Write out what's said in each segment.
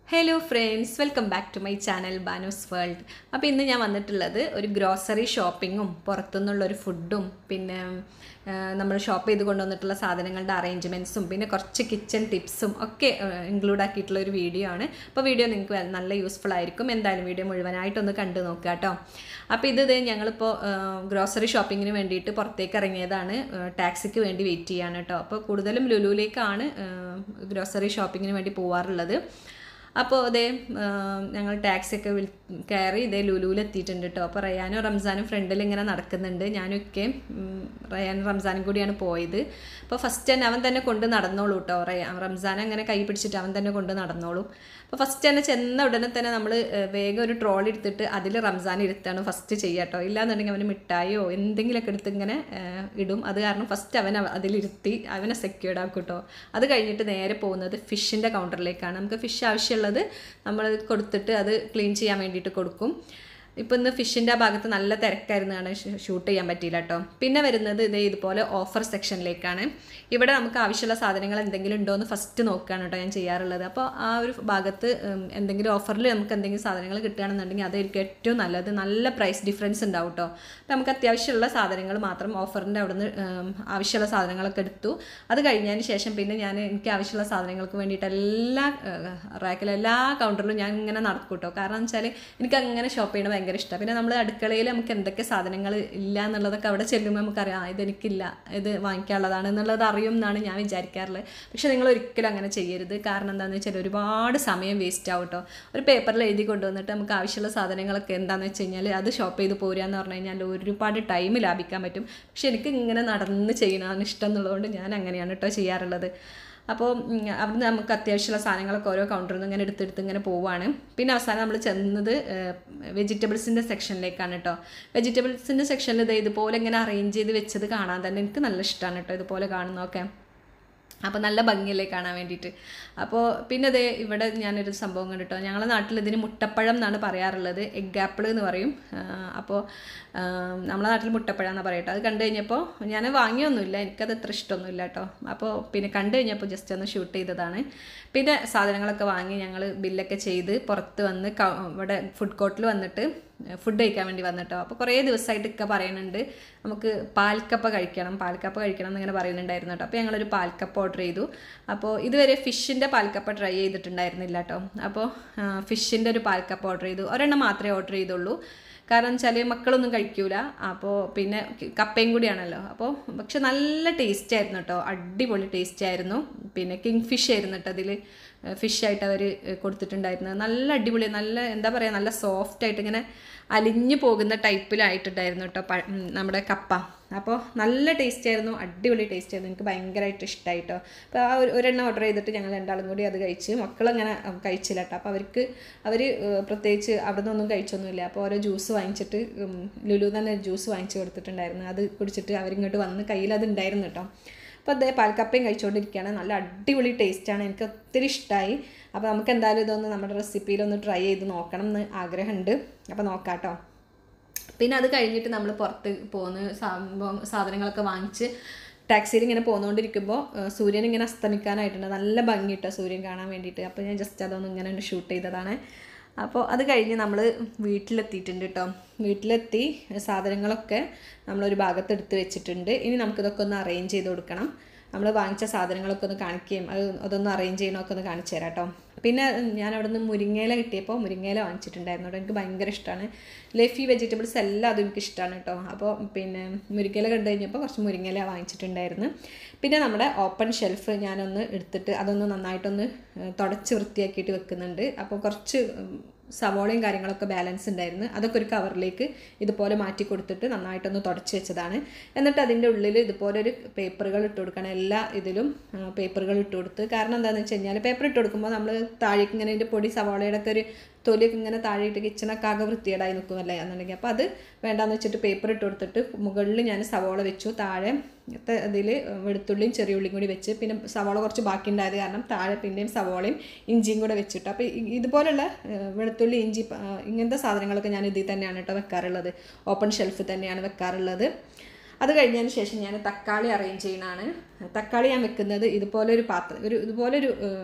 hello friends welcome back to my channel Banu's world അപ്പോൾ ഇന്ന് ഞാൻ വന്നിട്ടുള്ളത് ഒരു ഗ്രോസറി ഷോപ്പിങ്ങും പുറത്തുനിന്നുള്ള ഒരു ഫുഡും പിന്നെ ആ, നമ്മൾ ഷോപ്പ് ചെയ്ത് കൊണ്ടുവന്നിട്ടുള്ള സാധനങ്ങളുടെ അറേഞ്ച്മെൻറ്റ്സും പിന്നെ കുറച്ച് കിച്ചൺ ടിപ്സും ഒക്കെ ഇൻക്ലൂഡ് ആക്കിയിട്ടുള്ള ഒരു വീഡിയോ ആണ് അപ്പോൾ വീഡിയോ നിങ്ങൾക്ക് വ- നല്ല യൂസ്ഫുൾ ആയിരിക്കും എന്തായാലും വീഡിയോ മുഴുവനായിട്ടൊന്ന് കണ്ടു നോക്കുക കേട്ടോ അപ്പോൾ ഇത് ദേ ഞങ്ങളിപ്പോൾ ഗ്രോസറി ഷോപ്പിങ്ങിന് വേണ്ടിയിട്ട് പുറത്തേക്ക് ഇറങ്ങിയതാണ് ടാക്സിക്ക് വേണ്ടി വെയിറ്റ് ചെയ്യാണ് കേട്ടോ അപ്പോൾ കൂടുതലും ലുലുവിലേക്കാണ് ഗ്രോസറി ഷോപ്പിങ്ങിന് വേണ്ടി പോവാറുള്ളത് അപ്പോൾ ഇതേ ഞങ്ങൾ ടാക്സി ഒക്കെ വിളി കയറി ഇതേ ലുലുവിൽ എത്തിയിട്ടുണ്ട് കേട്ടോ അപ്പോൾ റയാനും റംസാനും ഫ്രണ്ടിൽ ഇങ്ങനെ നടക്കുന്നുണ്ട് ഞാനൊക്കെ ഉം, റയാനും റംസാനും കൂടിയാണ് പോയത് അപ്പോൾ ഫസ്റ്റ് തന്നെ അവൻ തന്നെ കൊണ്ട് നടന്നോളൂ കേട്ടോ റയാ റംസാൻ അങ്ങനെ കൈ പിടിച്ചിട്ട് അവൻ തന്നെ കൊണ്ട് നടന്നോളൂ അപ്പോൾ ഫസ്റ്റ് തന്നെ ചെന്ന ഉടനെ തന്നെ നമ്മൾ വേഗം ഒരു ട്രോൾ എടുത്തിട്ട് അതിൽ റംസാൻ ഇരുത്താണ് ഫസ്റ്റ് ചെയ്യുക കേട്ടോ ഇല്ലാന്നുണ്ടെങ്കിൽ അവന് മിഠായിയോ എന്തെങ്കിലുമൊക്കെ എടുത്ത് ഇങ്ങനെ ഏഹ്, ഇടും അത് കാരണം ഫസ്റ്റ് അവൻ അവ- അതിലിരുത്തി അവനെ സെക്യൂർഡ് ആക്കും കേട്ടോ അത് കഴിഞ്ഞിട്ട് നേരെ പോകുന്നത് ഫിഷിൻ്റെ കൗണ്ടറിലേക്കാണ് നമുക്ക് ഫിഷ് ആവശ്യമുള്ളത് നമ്മൾ കൊടുത്തിട്ട് അത് ക്ലീൻ ചെയ്യാൻ വേണ്ടിയിട്ട് കൊടുക്കും ഇപ്പം ഇന്ന് ഫിഷിൻ്റെ ആ ഭാഗത്ത് നല്ല തിരക്കായിരുന്നു കാരണം ഷൂട്ട് ചെയ്യാൻ പറ്റിയില്ല കേട്ടോ പിന്നെ വരുന്നത് ഇതേ ഇതുപോലെ ഓഫർ സെക്ഷനിലേക്കാണ് ഇവിടെ നമുക്ക് ആവശ്യമുള്ള സാധനങ്ങൾ എന്തെങ്കിലും ഉണ്ടോ എന്ന് ഫസ്റ്റ് നോക്കുകയാണ് കേട്ടോ ഞാൻ ചെയ്യാറുള്ളത് അപ്പോൾ ആ ഒരു ഭാഗത്ത് ഉം, എന്തെങ്കിലും ഓഫറിൽ നമുക്ക് എന്തെങ്കിലും സാധനങ്ങൾ കിട്ടുകയാണെന്നുണ്ടെങ്കിൽ അതായിരിക്കും ഏറ്റവും നല്ലത് നല്ല പ്രൈസ് ഡിഫറൻസ് ഉണ്ടാവും കേട്ടോ അപ്പോൾ നമുക്ക് അത്യാവശ്യമുള്ള സാധനങ്ങൾ മാത്രം ഓഫറിൻ്റെ അവിടുന്ന് ഉം, ആവശ്യമുള്ള സാധനങ്ങളൊക്കെ എടുത്തു അത് കഴിഞ്ഞതിന് ശേഷം പിന്നെ ഞാൻ എനിക്ക് ആവശ്യമുള്ള സാധനങ്ങൾക്ക് വേണ്ടിയിട്ട് എല്ലാ റാക്കിലും എല്ലാ കൗണ്ടറിലും ഞാൻ ഇങ്ങനെ നടക്കും കേട്ടോ കാരണം എന്ന് വെച്ചാൽ എനിക്ക് അങ്ങനെ ഷോപ്പ് ചെയ്യണത് ഭയങ്കര ഇഷ്ടമാണ് പിന്നെ നമ്മൾ അടുക്കളയിൽ നമുക്ക് എന്തൊക്കെ സാധനങ്ങൾ ഇല്ല എന്നുള്ളതൊക്കെ അവിടെ ചെല്ലുമ്പോൾ നമുക്കറിയാം ആ, ഇതെനിക്കില്ല ഇത് വാങ്ങിക്കാനുള്ളതാണ് എന്നുള്ളത് അറിയും എന്നാണ് ഞാൻ വിചാരിക്കാറുള്ളത് പക്ഷേ നിങ്ങൾ ഒരിക്കലും അങ്ങനെ ചെയ്യരുത് കാരണം എന്താണെന്ന് വെച്ചാൽ ഒരുപാട് സമയം വേസ്റ്റ് ആവും കേട്ടോ ഒരു പേപ്പറിൽ എഴുതി കൊണ്ടുവന്നിട്ട് നമുക്ക് ആവശ്യമുള്ള സാധനങ്ങളൊക്കെ എന്താണെന്ന് വെച്ച് കഴിഞ്ഞാൽ അത് ഷോപ്പ് ചെയ്ത് പോരുക എന്ന് പറഞ്ഞു കഴിഞ്ഞാൽ ഒരുപാട് ടൈം ലാഭിക്കാൻ പറ്റും പക്ഷെ എനിക്ക് ഇങ്ങനെ നടന്ന് ചെയ്യണതാണ് ഇഷ്ടം എന്നുള്ളതുകൊണ്ട് ഞാൻ അങ്ങനെയാണ് കേട്ടോ ചെയ്യാറുള്ളത് അപ്പോൾ ഉം, അവിടുന്ന് നമുക്ക് അത്യാവശ്യമുള്ള സാധനങ്ങളൊക്കെ ഓരോ കൗണ്ടറിൽ നിന്ന് ഇങ്ങനെ എടുത്തെടുത്ത് ഇങ്ങനെ പോവുകയാണ് പിന്നെ അവസാനം നമ്മൾ ചെന്നത് വെജിറ്റബിൾസിൻ്റെ സെക്ഷനിലേക്കാണ് കേട്ടോ വെജിറ്റബിൾസിൻ്റെ സെക്ഷനിൽ ഇത് ഇതുപോലെ ഇങ്ങനെ അറേഞ്ച് ചെയ്ത് വെച്ചത് കാണാൻ തന്നെ എനിക്ക് നല്ല ഇഷ്ടമാണ് കേട്ടോ ഇതുപോലെ കാണുന്നതൊക്കെ അപ്പോൾ നല്ല ഭംഗിയല്ലേ കാണാൻ വേണ്ടിയിട്ട് അപ്പോൾ പിന്നെ ദേ ഇവിടെ ഞാനൊരു സംഭവം കണ്ടിട്ടോ ഞങ്ങളുടെ നാട്ടിൽ ഇതിന് മുട്ടപ്പഴം എന്നാണ് പറയാറുള്ളത് എഗ് ആപ്പിൾ എന്ന് പറയും ആ, അപ്പോൾ ആ, നമ്മളെ നാട്ടിൽ മുട്ടപ്പഴം എന്നാണ് പറയട്ടോ അത് കണ്ടു കഴിഞ്ഞപ്പോൾ ഞാൻ വാങ്ങിയൊന്നുമില്ല എനിക്കത് അത്ര ഇഷ്ടമൊന്നുമില്ല കേട്ടോ അപ്പോൾ പിന്നെ കണ്ടു കഴിഞ്ഞപ്പോൾ ജസ്റ്റ് ഒന്ന് ഷൂട്ട് ചെയ്തതാണ് പിന്നെ സാധനങ്ങളൊക്കെ വാങ്ങി ഞങ്ങൾ ബില്ലൊക്കെ ചെയ്ത് പുറത്ത് വന്ന് ക- ഇവിടെ ഫുഡ് കോർട്ടിൽ വന്നിട്ട് ഫുഡ് കഴിക്കാൻ വേണ്ടി വന്നിട്ടോ അപ്പോൾ കുറേ ദിവസമായിട്ട് ഇക്ക പറയുന്നുണ്ട് നമുക്ക് പാൽക്കപ്പ കഴിക്കണം പാൽക്കപ്പ കഴിക്കണം എന്നിങ്ങനെ പറയുന്നുണ്ടായിരുന്നു കേട്ടോ അപ്പോൾ ഞങ്ങളൊരു പാൽക്കപ്പ ഓർഡർ ചെയ്തു അപ്പോൾ ഇതുവരെ ഫിഷിൻ്റെ പാൽക്കപ്പ ട്രൈ ചെയ്തിട്ടുണ്ടായിരുന്നില്ല കേട്ടോ അപ്പോൾ ഫിഷിൻ്റെ ഒരു പാൽക്കപ്പ ഓർഡർ ചെയ്തു ഒരെണ്ണം മാത്രമേ ഓർഡർ ചെയ്തുള്ളൂ കാരണം വെച്ചാൽ മക്കളൊന്നും കഴിക്കൂല അപ്പോൾ പിന്നെ ക- കപ്പയും കൂടിയാണല്ലോ അപ്പോൾ പക്ഷെ നല്ല ടേസ്റ്റ് ആയിരുന്നു കേട്ടോ അടിപൊളി ടേസ്റ്റ് ആയിരുന്നു പിന്നെ കിങ് ഫിഷ് ആയിരുന്നു കേട്ടോ അതിൽ ഫിഷായിട്ട് അവർ കൊടുത്തിട്ടുണ്ടായിരുന്നത് നല്ല അടിപൊളി നല്ല എന്താ പറയുക നല്ല സോഫ്റ്റ് ആയിട്ട് ഇങ്ങനെ അലിഞ്ഞു പോകുന്ന ടൈപ്പിലായിട്ടുണ്ടായിരുന്നു കേട്ടോ പ- ഉം, നമ്മുടെ കപ്പ അപ്പോൾ നല്ല ടേസ്റ്റ് ആയിരുന്നു അടിപൊളി ടേസ്റ്റ് ആയിരുന്നു എനിക്ക് ഭയങ്കരമായിട്ട് ഇഷ്ടമായി കേട്ടോ അപ്പോൾ ആ ഒരു ഒരെണ്ണം ഓർഡർ ചെയ്തിട്ട് ഞങ്ങൾ രണ്ടാളും കൂടി അത് കഴിച്ച് മക്കളങ്ങനെ ഉം, കഴിച്ചില്ല കേട്ടോ അപ്പോൾ അവർക്ക് അവർ പ്രത്യേകിച്ച് അവിടെ നിന്നൊന്നും കഴിച്ചൊന്നുമില്ല അപ്പോൾ ഓരോ ജ്യൂസ് വാങ്ങിച്ചിട്ട് ഉം, ലുലു തന്നെ ജ്യൂസ് വാങ്ങിച്ച് കൊടുത്തിട്ടുണ്ടായിരുന്നു അത് കുടിച്ചിട്ട് അവരിങ്ങോട്ട് വന്ന് കയ്യിൽ അത് ഉണ്ടായിരുന്നു കേട്ടോ അപ്പോൾ അതേ പാൽക്കപ്പയും കഴിച്ചുകൊണ്ടിരിക്കുകയാണ് നല്ല അടിപൊളി ടേസ്റ്റാണ് എനിക്ക് ഒത്തിരി ഇഷ്ടമായി അപ്പോൾ നമുക്ക് എന്തായാലും ഇതൊന്ന് നമ്മുടെ റെസിപ്പിയിലൊന്ന് ട്രൈ ചെയ്ത് നോക്കണം എന്ന് ആഗ്രഹമുണ്ട് അപ്പോൾ നോക്കാം കേട്ടോ പിന്നെ അത് കഴിഞ്ഞിട്ട് നമ്മൾ പുറത്ത് പോകുന്ന സംഭവം സാധനങ്ങളൊക്കെ വാങ്ങിച്ച് ടാക്സിയിൽ ഇങ്ങനെ പോന്നുകൊണ്ടിരിക്കുമ്പോൾ ഏഹ്, സൂര്യൻ ഇങ്ങനെ അസ്തമിക്കാനായിട്ടുണ്ട് നല്ല ഭംഗിയിട്ടോ സൂര്യൻ കാണാൻ വേണ്ടിയിട്ട് അപ്പോൾ ഞാൻ ജസ്റ്റ് അതൊന്ന് ഇങ്ങനെ ഷൂട്ട് ചെയ്തതാണ് അപ്പോൾ അത് കഴിഞ്ഞ് നമ്മൾ വീട്ടിലെത്തിയിട്ടുണ്ട് കേട്ടോ വീട്ടിലെത്തി സാധനങ്ങളൊക്കെ നമ്മളൊരു ഭാഗത്ത് എടുത്ത് വെച്ചിട്ടുണ്ട് ഇനി നമുക്കിതൊക്കെ ഒന്ന് അറേഞ്ച് ചെയ്ത് കൊടുക്കണം നമ്മൾ വാങ്ങിച്ച സാധനങ്ങളൊക്കെ ഒന്ന് കാണിക്കുകയും അത് അതൊന്ന് അറേഞ്ച് ചെയ്യണമൊക്കെ ഒന്ന് കാണിച്ചു തരാം കേട്ടോ പിന്നെ ഞാൻ അവിടെ നിന്ന് മുരിങ്ങയില കിട്ടിയപ്പോൾ മുരിങ്ങയില വാങ്ങിച്ചിട്ടുണ്ടായിരുന്നു കേട്ടോ എനിക്ക് ഭയങ്കര ഇഷ്ടമാണ് ലഫി വെജിറ്റബിൾസ് എല്ലാം അതും എനിക്ക് ഇഷ്ടമാണ് കേട്ടോ അപ്പോൾ പിന്നെ മുരിങ്ങയില കണ്ടു കഴിഞ്ഞപ്പോൾ കുറച്ച് മുരിങ്ങയില വാങ്ങിച്ചിട്ടുണ്ടായിരുന്നു പിന്നെ നമ്മുടെ ഓപ്പൺ ഷെൽഫ് ഞാനൊന്ന് എടുത്തിട്ട് അതൊന്ന് നന്നായിട്ടൊന്ന് ഏഹ്, തുടച്ച് വൃത്തിയാക്കിയിട്ട് വെക്കുന്നുണ്ട് അപ്പോൾ കുറച്ച് ഉം, സവോളയും കാര്യങ്ങളൊക്കെ ബാലൻസ് ഉണ്ടായിരുന്നു അതൊക്കെ ഒരു കവറിലേക്ക് ഇതുപോലെ മാറ്റി കൊടുത്തിട്ട് നന്നായിട്ടൊന്ന് തുടച്ച് വെച്ചതാണ് എന്നിട്ട് അതിൻ്റെ ഉള്ളിൽ ഇതുപോലെ ഒരു പേപ്പറുകൾ ഇട്ട് കൊടുക്കണം എല്ലാ ഇതിലും പേപ്പറുകൾ ഇട്ട് കൊടുത്ത് കാരണം എന്താണെന്ന് വെച്ച് കഴിഞ്ഞാൽ പേപ്പർ ഇട്ട് കൊടുക്കുമ്പോൾ നമ്മൾ താഴേക്ക് ഇങ്ങനെ ഇതിൻ്റെ പൊടി സവോളയുടെ ഒക്കെ ഒരു തൊലിയൊക്കെ ഇങ്ങനെ താഴെയിട്ട് കിച്ചണൊക്കെ ആകെ വൃത്തിയേടായി നിൽക്കുമല്ലേ എന്നുണ്ടെങ്കിൽ അപ്പോൾ അത് വേണ്ടാന്ന് വെച്ചിട്ട് പേപ്പർ ഇട്ട് കൊടുത്തിട്ട് മുകളിൽ ഞാൻ സവോള വെച്ചു താഴെ അതിൽ വെളുത്തുള്ളിയും ചെറിയ ഉള്ളിയും കൂടി വെച്ച് പിന്നെ സവോള കുറച്ച് ബാക്കി ഉണ്ടായത് കാരണം താഴെ പിന്നെയും സവോളയും ഇഞ്ചിയും കൂടെ വെച്ചിട്ട് അപ്പോൾ ഇ- ഇതുപോലുള്ള ഏഹ്, വെളുത്തുള്ളി ഇഞ്ചി പ- ആ, ഇങ്ങനത്തെ സാധനങ്ങളൊക്കെ ഞാൻ ഇതിൽ തന്നെയാണ് കേട്ടോ വെക്കാറുള്ളത് ഓപ്പൺ ഷെൽഫിൽ തന്നെയാണ് വെക്കാറുള്ളത് അത് കഴിഞ്ഞതിന് ശേഷം ഞാൻ തക്കാളി അറേഞ്ച് ചെയ്യുന്നതാണ് തക്കാളി ഞാൻ വെക്കുന്നത് ഇതുപോലെ ഒരു പാത്രം ഒരു ഇതുപോലെ ഒരു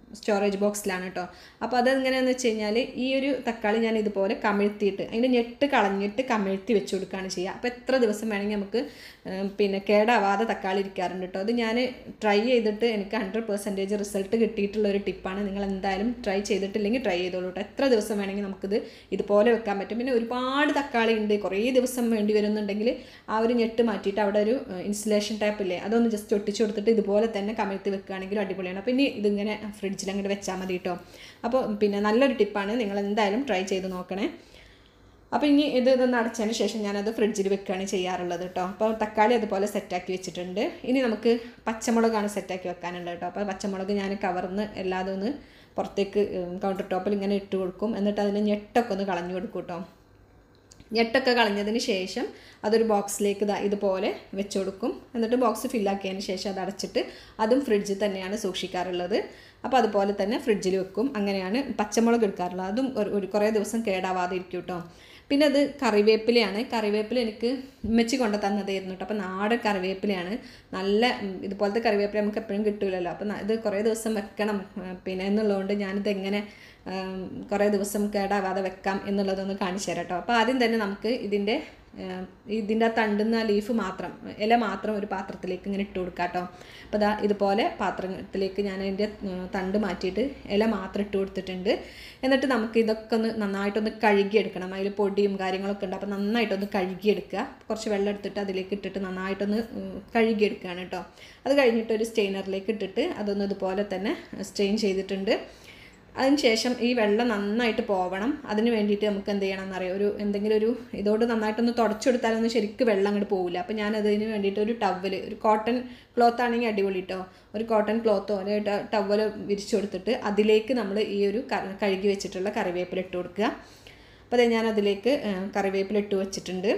സ്റ്റോറേജ് ബോക്സിലാണ് കേട്ടോ അപ്പോൾ അതെങ്ങനെയാണെന്ന് വെച്ച് കഴിഞ്ഞാൽ ഈ ഒരു തക്കാളി ഞാൻ ഇതുപോലെ കമിഴ്ത്തിയിട്ട് അതിൻ്റെ ഞെട്ട് കളഞ്ഞിട്ട് കമിഴ്ത്തി വെച്ച് കൊടുക്കുകയാണ് ചെയ്യുക അപ്പോൾ എത്ര ദിവസം വേണമെങ്കിൽ നമുക്ക് ഏം, പിന്നെ കേടാവാതെ തക്കാളി ഇരിക്കാറുണ്ട് കേട്ടോ അത് ഞാൻ ട്രൈ ചെയ്തിട്ട് എനിക്ക് ഹൺഡ്രഡ് പെർസെൻറ്റേജ് റിസൾട്ട് കിട്ടിയിട്ടുള്ള ഒരു ടിപ്പാണ് നിങ്ങൾ എന്തായാലും ട്രൈ ചെയ്തിട്ടില്ലെങ്കിൽ ട്രൈ ചെയ്തോളൂ കേട്ടോ എത്ര ദിവസം വേണമെങ്കിൽ നമുക്കിത് ഇതുപോലെ വെക്കാൻ പറ്റും പിന്നെ ഒരുപാട് തക്കാളി ഉണ്ട് കുറേ ദിവസം വേണ്ടി വരുന്നുണ്ടെങ്കിൽ ആ ഒരു ഞെട്ട് മാറ്റിയിട്ട് അവിടെ ഒരു ഇൻസുലേഷൻ ടാപ്പ് ഇല്ലേ അതൊന്ന് ജസ്റ്റ് ഒട്ടിച്ച് കൊടുത്തിട്ട് ഇതുപോലെ തന്നെ കമിഴ്ത്തി വെക്കുകയാണെങ്കിലും അടിപൊളിയാണ് അപ്പോൾ ഇനി ഇതിങ്ങനെ ഫ്രിഡ്ജിൽ അങ്ങോട്ട് വെച്ചാൽ മതി കേട്ടോ അപ്പോൾ പിന്നെ നല്ലൊരു ടിപ്പാണ് നിങ്ങൾ എന്തായാലും ട്രൈ ചെയ്ത് നോക്കണേ അപ്പോൾ ഇനി ഇത് ഇതൊന്ന് അടച്ചതിന് ശേഷം ഞാനത് ഫ്രിഡ്ജിൽ വെക്കുകയാണ് ചെയ്യാറുള്ളത് കേട്ടോ അപ്പോൾ തക്കാളി അതുപോലെ സെറ്റാക്കി വെച്ചിട്ടുണ്ട് ഇനി നമുക്ക് പച്ചമുളകാണ് സെറ്റാക്കി വെക്കാനുള്ളത് കേട്ടോ അപ്പോൾ പച്ചമുളക് ഞാൻ കവർന്ന് എല്ലാതും ഒന്ന് പുറത്തേക്ക് കൗണ്ടർ ടോപ്പിൽ ഇങ്ങനെ ഇട്ട് കൊടുക്കും എന്നിട്ട് അതിന് ഞെട്ടൊക്കെ ഒന്ന് കളഞ്ഞു കൊടുക്കും കേട്ടോ ഞെട്ടൊക്കെ കളഞ്ഞതിന് ശേഷം അതൊരു ബോക്സിലേക്ക് ഇതാ ഇതുപോലെ വെച്ച് കൊടുക്കും എന്നിട്ട് ബോക്സ് ഫില്ലാക്കിയതിന് ശേഷം അത് അടച്ചിട്ട് അതും ഫ്രിഡ്ജിൽ തന്നെയാണ് സൂക്ഷിക്കാറുള്ളത് അപ്പോൾ അതുപോലെ തന്നെ ഫ്രിഡ്ജിൽ വെക്കും അങ്ങനെയാണ് പച്ചമുളക് എടുക്കാറുള്ളത് അതും ഒരു- ഒരു കുറേ ദിവസം കേടാവാതെ ഇരിക്കും കേട്ടോ പിന്നെ അത് കറിവേപ്പിലയാണ് കറിവേപ്പില എനിക്ക് ഉമ്മച്ചി കൊണ്ട് തന്നതായിരുന്നു കേട്ടോ അപ്പോൾ നാടൻ കറിവേപ്പിലയാണ് നല്ല ഉം, ഇതുപോലത്തെ കറിവേപ്പില നമുക്ക് എപ്പോഴും കിട്ടില്ലല്ലോ അപ്പോൾ ന- ഇത് കുറേ ദിവസം വെക്കണം ആ, പിന്നെ എന്നുള്ളതുകൊണ്ട് ഞാനിത് എങ്ങനെ ആം, കുറേ ദിവസം കേടാവാതെ വെക്കാം എന്നുള്ളതൊന്ന് കാണിച്ചു തരാം കേട്ടോ അപ്പോൾ ആദ്യം തന്നെ നമുക്ക് ഇതിൻ്റെ ആം, ഇതിൻ്റെ ആ തണ്ടുന്ന ലീഫ് മാത്രം ഇല മാത്രം ഒരു പാത്രത്തിലേക്ക് ഇങ്ങനെ ഇട്ട് കൊടുക്കാം കേട്ടോ അപ്പോൾ ദാ ഇതുപോലെ പാത്രത്തിലേക്ക് ഞാൻ അതിൻ്റെ ഉം, തണ്ട് മാറ്റിയിട്ട് ഇല മാത്രം ഇട്ട് കൊടുത്തിട്ടുണ്ട് എന്നിട്ട് നമുക്ക് ഇതൊക്കെ ഒന്ന് നന്നായിട്ടൊന്ന് കഴുകിയെടുക്കണം അതിൽ പൊടിയും കാര്യങ്ങളൊക്കെ ഉണ്ട് അപ്പോൾ നന്നായിട്ടൊന്ന് കഴുകിയെടുക്കുക കുറച്ച് വെള്ളം എടുത്തിട്ട് അതിലേക്ക് ഇട്ടിട്ട് നന്നായിട്ടൊന്ന് ഉം, കഴുകിയെടുക്കുകയാണ് കേട്ടോ അത് കഴിഞ്ഞിട്ട് ഒരു സ്റ്റെയിനറിലേക്ക് ഇട്ടിട്ട് അതൊന്ന് ഇതുപോലെ തന്നെ സ്ട്രെയിൻ ചെയ്തിട്ടുണ്ട് അതിനുശേഷം ഈ വെള്ളം നന്നായിട്ട് പോവണം അതിന് വേണ്ടിയിട്ട് നമുക്ക് എന്ത് ചെയ്യണം എന്നറിയാം ഒരു എന്തെങ്കിലും ഒരു ഇതോട് നന്നായിട്ടൊന്ന് തുടച്ചെടുത്താലൊന്നും ശരിക്കും വെള്ളം അങ്ങോട്ട് പോകില്ല അപ്പോൾ ഞാൻ അതിന് വേണ്ടിയിട്ട് ഒരു ടവൽ ഒരു കോട്ടൺ ക്ലോത്ത് ആണെങ്കിൽ അടിപൊളി കേട്ടോ ഒരു കോട്ടൺ ക്ലോത്തോ അല്ലെങ്കിൽ ടവൽ വിരിച്ചു കൊടുത്തിട്ട് അതിലേക്ക് നമ്മൾ ഈ ഒരു ക- കഴുകി വെച്ചിട്ടുള്ള കറിവേപ്പില ഇട്ട് കൊടുക്കുക അപ്പോൾ അതെ ഞാൻ അതിലേക്ക് ഏഹ്, കറിവേപ്പില ഇട്ട് വെച്ചിട്ടുണ്ട്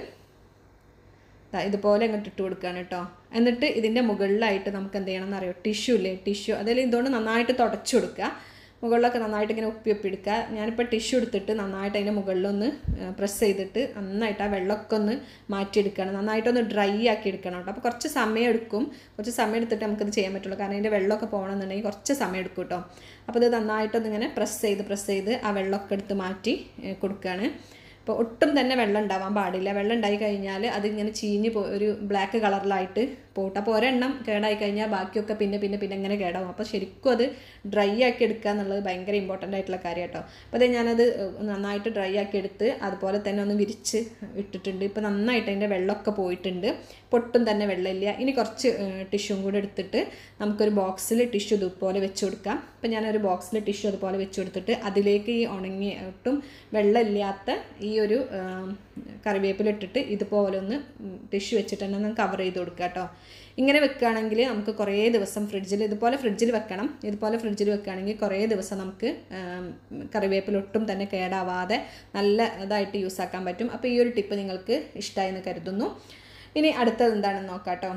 ദാ ഇതുപോലെ അങ്ങോട്ട് ഇട്ട് കൊടുക്കുകയാണ് കേട്ടോ എന്നിട്ട് ഇതിൻ്റെ മുകളിലായിട്ട് നമുക്ക് എന്ത് ചെയ്യണം എന്നറിയോ ടിഷ്യൂ ഇല്ലേ ടിഷ്യൂ അതിൽ ഇതുകൊണ്ട് നന്നായിട്ട് തുടച്ചു കൊടുക്കുക മുകളിലൊക്കെ നന്നായിട്ട് ഇങ്ങനെ ഉപ്പി ഉപ്പി എടുക്കുക ഞാനിപ്പോൾ ടിഷ്യൂ എടുത്തിട്ട് നന്നായിട്ട് അതിൻ്റെ മുകളിലൊന്ന് പ്രസ് ചെയ്തിട്ട് നന്നായിട്ട് ആ വെള്ളമൊക്കെ ഒന്ന് മാറ്റിയെടുക്കണം നന്നായിട്ടൊന്ന് ഡ്രൈ ആക്കി എടുക്കണം കേട്ടോ അപ്പോൾ കുറച്ച് സമയം എടുക്കും കുറച്ച് സമയം എടുത്തിട്ട് നമുക്കത് ചെയ്യാൻ പറ്റുള്ളൂ കാരണം അതിൻ്റെ വെള്ളമൊക്കെ പോകണമെന്നുണ്ടെങ്കിൽ കുറച്ച് സമയം എടുക്കും കേട്ടോ അപ്പോൾ ഇത് നന്നായിട്ടൊന്ന് ഇങ്ങനെ പ്രസ് ചെയ്ത് പ്രസ് ചെയ്ത് ആ വെള്ളമൊക്കെ എടുത്ത് മാറ്റി ഏഹ്, കൊടുക്കുകയാണ് അപ്പോൾ ഒട്ടും തന്നെ വെള്ളം ഉണ്ടാവാൻ പാടില്ല വെള്ളം ഉണ്ടായി കഴിഞ്ഞാൽ അതിങ്ങനെ ചീഞ്ഞ് പോ ഒരു ബ്ലാക്ക് കളറിലായിട്ട് പോട്ട് അപ്പോൾ ഒരെണ്ണം കേടായി കഴിഞ്ഞാൽ ബാക്കിയൊക്കെ പിന്നെ പിന്നെ പിന്നെ ഇങ്ങനെ കേടാവും അപ്പോൾ ശരിക്കും അത് ഡ്രൈ ആക്കി എടുക്കുക എന്നുള്ളത് ഭയങ്കര ഇമ്പോർട്ടൻ്റ് ആയിട്ടുള്ള കാര്യം കേട്ടോ അപ്പോൾ അത് ഞാനത് നന്നായിട്ട് ഡ്രൈ ആക്കി എടുത്ത് അതുപോലെ തന്നെ ഒന്ന് വിരിച്ച് ഇട്ടിട്ടുണ്ട് ഇപ്പോൾ നന്നായിട്ട് അതിൻ്റെ വെള്ളമൊക്കെ പോയിട്ടുണ്ട് പൊട്ടും തന്നെ വെള്ളമില്ല ഇനി കുറച്ച് ടിഷ്യൂം കൂടെ എടുത്തിട്ട് നമുക്കൊരു ബോക്സിൽ ടിഷ്യൂ ഇതുപോലെ വെച്ച് കൊടുക്കാം അപ്പോൾ ഞാനൊരു ബോക്സിൽ ടിഷ്യൂ അതുപോലെ വെച്ച് കൊടുത്തിട്ട് അതിലേക്ക് ഈ ഉണങ്ങി ഒട്ടും വെള്ളമില്ലാത്ത ഈ ഒരു ആം, കറിവേപ്പില ഇട്ടിട്ട് ഇതുപോലെ ഒന്ന് ടിഷ്യൂ വെച്ചിട്ട് തന്നെ ഒന്ന് കവർ ചെയ്ത് കൊടുക്കുക കേട്ടോ ഇങ്ങനെ വെക്കുകയാണെങ്കിൽ നമുക്ക് കുറേ ദിവസം ഫ്രിഡ്ജിൽ ഇതുപോലെ ഫ്രിഡ്ജിൽ വെക്കണം ഇതുപോലെ ഫ്രിഡ്ജിൽ വെക്കുകയാണെങ്കിൽ കുറേ ദിവസം നമുക്ക് ആം, കറിവേപ്പില ഒട്ടും തന്നെ കേടാവാതെ നല്ല ഇതായിട്ട് യൂസ് ആക്കാൻ പറ്റും അപ്പോൾ ഈ ഒരു ടിപ്പ് നിങ്ങൾക്ക് ഇഷ്ടമായി എന്ന് കരുതുന്നു ഇനി അടുത്തത് എന്താണെന്ന് നോക്കാം കേട്ടോ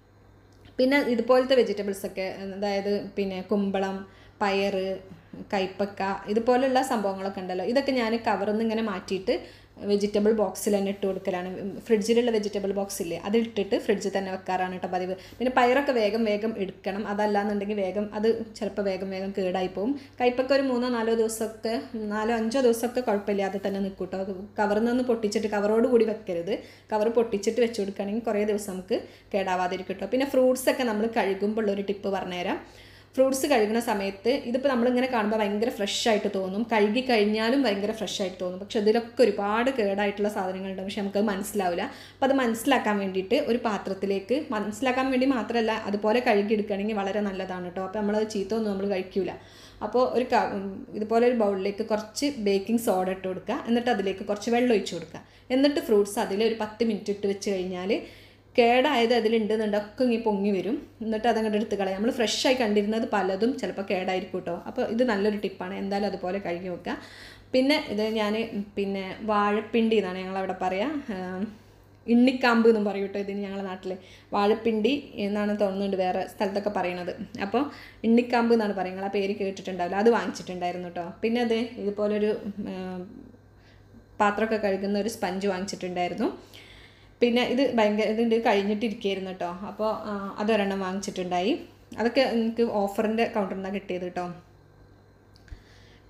പിന്നെ ഇതുപോലത്തെ വെജിറ്റബിൾസ് ഒക്കെ അതായത് പിന്നെ കുമ്പളം പയറ് കൈപ്പക്ക ഇതുപോലുള്ള സംഭവങ്ങളൊക്കെ ഉണ്ടല്ലോ ഇതൊക്കെ ഞാൻ കവറിൽ നിന്ന് ഇങ്ങനെ മാറ്റിയിട്ട് വെജിറ്റബിൾ ബോക്സിൽ തന്നെ ഇട്ട് കൊടുക്കലാണ് ഫ്രിഡ്ജിലുള്ള വെജിറ്റബിൾ ബോക്സ് ഇല്ലേ അതിട്ടിട്ട് ഫ്രിഡ്ജിൽ തന്നെ വെക്കാറാണ് കേട്ടോ പതിവ് പിന്നെ പയറൊക്കെ വേഗം വേഗം എടുക്കണം അതല്ലാന്നുണ്ടെങ്കിൽ വേഗം അത് ചിലപ്പോൾ വേഗം വേഗം കേടായി പോകും കൈപ്പൊക്കെ ഒരു മൂന്നോ നാലോ ദിവസമൊക്കെ നാലോ അഞ്ചോ ദിവസമൊക്കെ കുഴപ്പമില്ലാതെ തന്നെ നിൽക്കും കേട്ടോ അത് കവറിൽ നിന്ന് പൊട്ടിച്ചിട്ട് കവറോട് കൂടി വെക്കരുത് കവർ പൊട്ടിച്ചിട്ട് വെച്ച് കൊടുക്കുകയാണെങ്കിൽ കുറേ ദിവസം നമുക്ക് കേടാവാതിരിക്കും കേട്ടോ പിന്നെ ഫ്രൂട്ട്സ് ഒക്കെ നമ്മൾ കഴുകുമ്പോൾ ഉള്ളൊരു ടിപ്പ് പറഞ്ഞുതരാം ഫ്രൂട്ട്സ് കഴുകുന്ന സമയത്ത് ഇതിപ്പോൾ നമ്മളിങ്ങനെ കാണുമ്പോൾ ഭയങ്കര ഫ്രഷ് ആയിട്ട് തോന്നും കഴുകി കഴിഞ്ഞാലും ഭയങ്കര ഫ്രഷ് ആയിട്ട് തോന്നും പക്ഷെ ഇതിലൊക്കെ ഒരുപാട് കേടായിട്ടുള്ള സാധനങ്ങളുണ്ട് പക്ഷെ നമുക്കത് മനസ്സിലാവില്ല അപ്പോൾ അത് മനസ്സിലാക്കാൻ വേണ്ടിയിട്ട് ഒരു പാത്രത്തിലേക്ക് മനസ്സിലാക്കാൻ വേണ്ടി മാത്രമല്ല അതുപോലെ കഴുകി എടുക്കുകയാണെങ്കിൽ വളരെ നല്ലതാണ് കേട്ടോ അപ്പോൾ നമ്മളത് ചീത്ത ഒന്നും നമ്മൾ കഴിക്കൂല അപ്പോൾ ഒരു ക ഉം, ഇതുപോലെ ഒരു ബൗളിലേക്ക് കുറച്ച് ബേക്കിംഗ് സോഡ ഇട്ട് കൊടുക്കുക എന്നിട്ട് അതിലേക്ക് കുറച്ച് വെള്ളം ഒഴിച്ച് കൊടുക്കുക എന്നിട്ട് ഫ്രൂട്ട്സ് അതിൽ ഒരു പത്ത് മിനിറ്റ് ഇട്ട് വെച്ച് കഴിഞ്ഞാൽ കേടായത് അതിലുണ്ടെന്നുണ്ട് ഒക്കെ ഇങ്ങനെ പൊങ്ങി വരും എന്നിട്ട് അതങ്ങോട്ട് എടുത്ത് കളയാം നമ്മൾ ഫ്രഷായി കണ്ടിരുന്നത് പലതും ചിലപ്പോൾ കേടായിരിക്കും കേട്ടോ അപ്പോൾ ഇത് നല്ലൊരു ടിപ്പാണ് എന്തായാലും അതുപോലെ കഴുകി വെക്കുക പിന്നെ ഇത് ഞാൻ പിന്നെ വാഴപ്പിണ്ടി എന്നാണ് ഞങ്ങളവിടെ പറയുക ഇണ്ണിക്കാമ്പ് എന്നും പറയും കേട്ടോ ഇതിന് ഞങ്ങളുടെ നാട്ടിൽ വാഴപ്പിണ്ടി എന്നാണ് തോന്നുന്നുണ്ട് വേറെ സ്ഥലത്തൊക്കെ പറയണത് അപ്പോൾ ഇണ്ണിക്കാമ്പ് എന്നാണ് പറയുന്നത് ആ പേര് കേട്ടിട്ടുണ്ടാവില്ല അത് വാങ്ങിച്ചിട്ടുണ്ടായിരുന്നു കേട്ടോ പിന്നെ അത് ഇതുപോലൊരു ഉം, പാത്രമൊക്കെ കഴുകുന്ന ഒരു സ്പഞ്ച് വാങ്ങിച്ചിട്ടുണ്ടായിരുന്നു പിന്നെ ഇത് ഭയങ്കര ഇതിൻ്റെ കഴിഞ്ഞിട്ടിരിക്കുകയായിരുന്നു കേട്ടോ അപ്പോൾ ആ, അതൊരെണ്ണം വാങ്ങിച്ചിട്ടുണ്ടായി അതൊക്കെ എനിക്ക് ഓഫറിൻ്റെ കൗണ്ടറിൽ നിന്നാണ് കിട്ടിയത് കേട്ടോ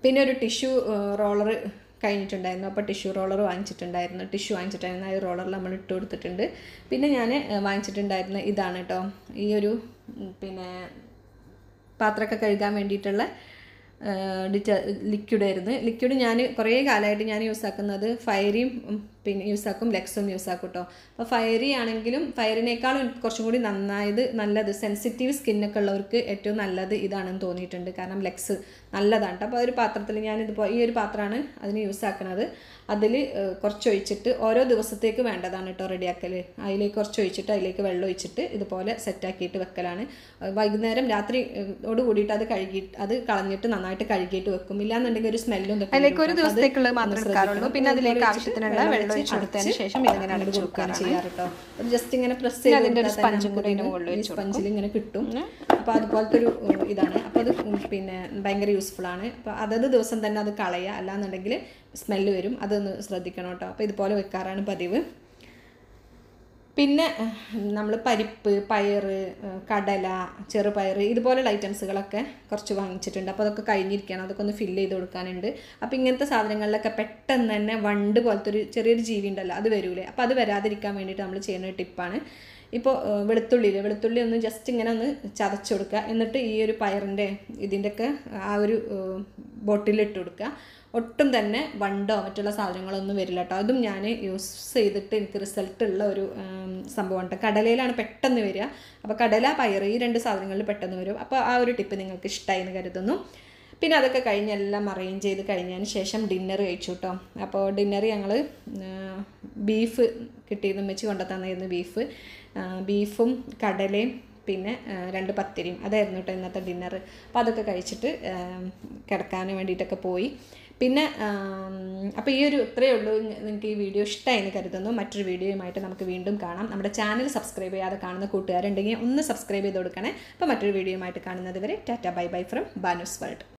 പിന്നെ ഒരു ടിഷ്യൂ റോളർ കഴിഞ്ഞിട്ടുണ്ടായിരുന്നു അപ്പോൾ ടിഷ്യൂ റോളർ വാങ്ങിച്ചിട്ടുണ്ടായിരുന്നു ടിഷ്യൂ വാങ്ങിച്ചിട്ടുണ്ടായിരുന്നു ആ റോളറിൽ നമ്മൾ ഇട്ട് കൊടുത്തിട്ടുണ്ട് പിന്നെ ഞാൻ വാങ്ങിച്ചിട്ടുണ്ടായിരുന്ന ഇതാണ് കേട്ടോ ഈ ഒരു ഉം, പിന്നെ പാത്രമൊക്കെ കഴുകാൻ വേണ്ടിയിട്ടുള്ള ഡിറ്റ ലിക്വിഡ് ആയിരുന്നു ലിക്വിഡ് ഞാൻ കുറേ കാലമായിട്ട് ഞാൻ യൂസ് ആക്കുന്നത് ഫയറിയും ഉം, പിന്നെ യൂസ് ആക്കും ലെക്സും യൂസ് ആക്കും കേട്ടോ അപ്പോൾ ഫയറി ആണെങ്കിലും ഫയറിനേക്കാളും എനിക്ക് കുറച്ചും കൂടി നന്നായത് നല്ലത് സെൻസിറ്റീവ് സ്കിന്നൊക്കെ ഉള്ളവർക്ക് ഏറ്റവും നല്ലത് ഇതാണെന്ന് തോന്നിയിട്ടുണ്ട് കാരണം ലെക്സ് നല്ലതാണ് കേട്ടോ അപ്പോൾ ഒരു പാത്രത്തിൽ ഞാനിതിപ്പോൾ ഈ ഒരു പാത്രമാണ് അതിന് യൂസ് ആക്കുന്നത് അതിൽ കുറച്ച് ഒഴിച്ചിട്ട് ഓരോ ദിവസത്തേക്ക് വേണ്ടതാണ് കേട്ടോ റെഡിയാക്കൽ അതിലേക്ക് കുറച്ച് ഒഴിച്ചിട്ട് അതിലേക്ക് വെള്ളം ഒഴിച്ചിട്ട് ഇതുപോലെ സെറ്റാക്കിയിട്ട് വെക്കലാണ് വൈകുന്നേരം രാത്രി ഏഹ്, ഓട് കൂടിയിട്ട് അത് കഴുകി അത് കളഞ്ഞിട്ട് നന്നായിട്ട് കഴുകിയിട്ട് വെക്കും ഇല്ലാന്നുണ്ടെങ്കിൽ ഒരു സ്മെല്ലും അതിലേക്ക് ഒരു ദിവസത്തേക്കുള്ളത് മാത്രമേ എടുക്കാറുള്ളൂ പിന്നെ അതിലേക്ക് ആവശ്യത്തിനുള്ള വെള്ളം ഒഴിച്ച് കൊടുത്തതിന് ശേഷം ഇതിങ്ങനെ അടച്ചു കൊടുക്കുകയാണ് ചെയ്യാറ് കേട്ടോ ജസ്റ്റ് ഇങ്ങനെ പ്രസ് പിന്നെ ചെയ്ത് അതിൻ്റെ ഒരു കൊടുത്താൽ തന്നെ സ്പഞ്ചും കൂടി നമുക്കിതിന് ഇതിന് മുകളിൽ ഈ സ്പഞ്ചിൽ ഇങ്ങനെ കിട്ടും അപ്പോൾ അതുപോലത്തെ ഒരു ഉം, ഇതാണ് അപ്പോൾ അത് ഉം, പിന്നെ ഭയങ്കര യൂസ്ഫുൾ ആണ് അപ്പോൾ അതത് ദിവസം തന്നെ അത് കളയുക അല്ലാന്നുണ്ടെങ്കിൽ സ്മെല്ല് വരും അതൊന്ന് ശ്രദ്ധിക്കണം കേട്ടോ അപ്പോൾ ഇതുപോലെ വെക്കാറാണ് പതിവ് പിന്നെ നമ്മൾ പരിപ്പ് പയറ് ഏഹ് കടല ചെറുപയർ ഇതുപോലുള്ള ഐറ്റംസുകളൊക്കെ കുറച്ച് വാങ്ങിച്ചിട്ടുണ്ട് അപ്പോൾ അതൊക്കെ കഴിഞ്ഞിരിക്കുകയാണ് അതൊക്കെ ഒന്ന് ഫില്ല് ചെയ്ത് കൊടുക്കാനുണ്ട് അപ്പോൾ ഇങ്ങനത്തെ സാധനങ്ങളിലൊക്കെ പെട്ടെന്ന് തന്നെ വണ്ട് പോലത്തെ ഒരു ചെറിയൊരു ജീവി ഉണ്ടല്ലോ അത് വരൂലേ അപ്പോൾ അത് വരാതിരിക്കാൻ വേണ്ടിയിട്ട് നമ്മൾ ചെയ്യുന്ന ഒരു ടിപ്പാണ് ഇപ്പോൾ വെളുത്തുള്ളിയിൽ വെളുത്തുള്ളി ഒന്ന് ജസ്റ്റ് ഇങ്ങനെ ഒന്ന് ചതച്ച് കൊടുക്കുക എന്നിട്ട് ഈ ഒരു പയറിൻ്റെ ഇതിൻ്റെയൊക്കെ ആ ഒരു ബോട്ടിൽ ഇട്ട് കൊടുക്കുക ഒട്ടും തന്നെ വണ്ടോ മറ്റുള്ള സാധനങ്ങളൊന്നും വരില്ല കേട്ടോ അതും ഞാൻ യൂസ് ചെയ്തിട്ട് എനിക്ക് റിസൾട്ട് ഉള്ള ഒരു ഉം, സംഭവമാണ് കേട്ടോ കടലയിലാണ് പെട്ടെന്ന് വരിക അപ്പോൾ കടല പയർ ഈ രണ്ട് സാധനങ്ങളിൽ പെട്ടെന്ന് വരും അപ്പോൾ ആ ഒരു ടിപ്പ് നിങ്ങൾക്ക് ഇഷ്ടമായി എന്ന് കരുതുന്നു പിന്നെ അതൊക്കെ കഴിഞ്ഞ് എല്ലാം അറേഞ്ച് ചെയ്ത് കഴിഞ്ഞതിന് ശേഷം ഡിന്നർ കഴിച്ചു കേട്ടോ അപ്പോൾ ഡിന്നർ ഞങ്ങൾ ബീഫ് കിട്ടിയിരുന്നു വെച്ച് കൊണ്ടു തന്നിരുന്നു ബീഫ് ബീഫും കടലയും പിന്നെ ആ, രണ്ട് പത്തിരിയും അതായിരുന്നു കേട്ടോ ഇന്നത്തെ ഡിന്നർ അപ്പോൾ അതൊക്കെ കഴിച്ചിട്ട് ആ, കിടക്കാൻ വേണ്ടിയിട്ടൊക്കെ പോയി പിന്നെ അപ്പോൾ ഈ ഒരു ഇത്രയേ ഉള്ളൂ നിങ്ങൾക്ക് ഈ വീഡിയോ ഇഷ്ടമായി എന്ന് കരുതുന്നു മറ്റൊരു വീഡിയോയുമായിട്ട് നമുക്ക് വീണ്ടും കാണാം നമ്മുടെ ചാനൽ സബ്സ്ക്രൈബ് ചെയ്യാതെ കാണുന്ന കൂട്ടുകാരുണ്ടെങ്കിൽ ഒന്ന് സബ്സ്ക്രൈബ് ചെയ്ത് കൊടുക്കണേ അപ്പോൾ മറ്റൊരു വീഡിയോയുമായിട്ട് കാണുന്നത് വരെ tata bye bye from Banu's world